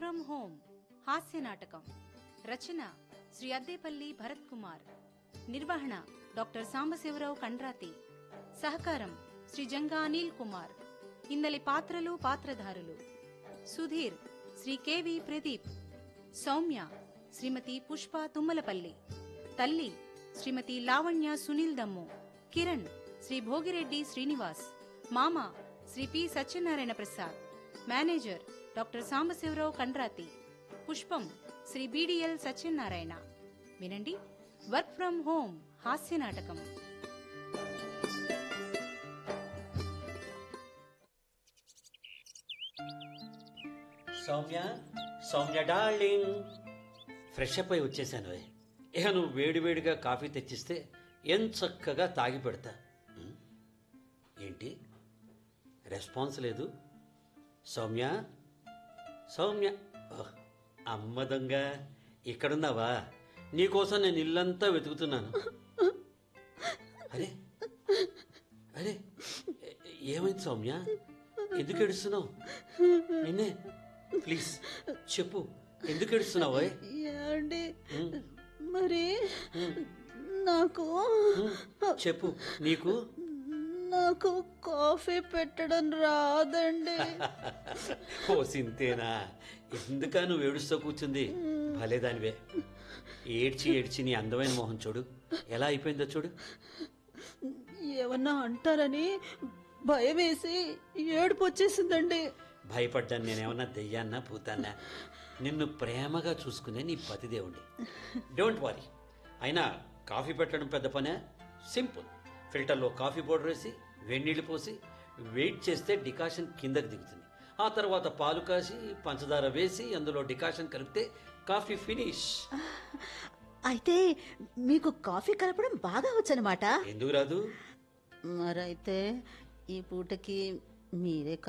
From home హాస్య నాటకం రచన శ్రీ అద్దేపల్లి భరత్ కుమార్ నిర్వహణ డాక్టర్ సాంబశివరావు కండ్రాతి సహకారం శ్రీ జంగా అనిల్ కుమార్ ఇందలి పాత్రలు పాత్రధారులు సుధీర్ శ్రీ కెవి ప్రదీప్ సౌమ్య శ్రీమతి పుష్ప తుమ్మలపల్లి తల్లి శ్రీమతి లావణ్య సునీల్ దమ్ము కిరణ్ శ్రీ భోగిరెడ్డి శ్రీనివాస్ మామ Sri P Satyanarayana Prasad manager doctor Sambasivarao Kandrathi Pushpam Sri BDL Satyanarayana వినండి వర్క్ ఫ్రం హోమ్ హాస్య నాటకం Soumya Soumya darling fresh up అయి వచ్చేసాను ఇక నువ్వు వేడివేడిగా కాఫీ తెచ్చిస్తే ఏం చక్కగా తాగి పెడతా ఉం? ఏంటి రెస్పాన్స్ లేదు సౌమ్య సౌమ్య ఓహ్, అమ్మ దొంగ ఇక్కడున్నావా నీకోసం నేను ఇల్లంతా వెతుకుతున్నాను అరే అరే ఏ- ఏమైంది సౌమ్య ఎందుకు ఏడుస్తున్నావు నిన్నే ప్లీజ్ చెప్పు ఎందుకు ఏడుస్తున్నావు ఓయ్? ఏమండి ఉమ్, మరి నాకు ఉమ్, చెప్పు నీకు నాకు కాఫీ పెట్టడం రాదండి ఓ సింతేనా ఎందుక నువ్వు ఏడుస్తూ కూర్చుంది భలేదానివే ఏడ్చి ఏడ్చి నీ అందమైన మొహం చూడు ఎలా అయిపోయిందో చూడు ఏమన్నా అంటారని భయం వేసి ఏడుపు వచ్చేసిందండి భయపడ్డాను నేనేమన్నా దెయ్యాన్నా భూతాన్నా నిన్ను ప్రేమగా చూసుకునే నీ పతిదేవుడి డోంట్ వరీ అయినా కాఫీ పెట్టడం పెద్ద పనే సింపుల్ ఫిల్టర్లో కాఫీ పౌడర్ వేసి వేడినీళ్ళు పోసి వెయిట్ చేస్తే డికాషన్ కిందకి దిగుతుంది ఆ తర్వాత పాలు కాసి పంచదార వేసి అందులో డికాషన్ కలిపితే కాఫీ ఫినిష్ అయితే మీకు కాఫీ కలపడం బాగా వచ్చనమాట ఎందుకు రాదు మరైతే ఈ పూటకి మీరే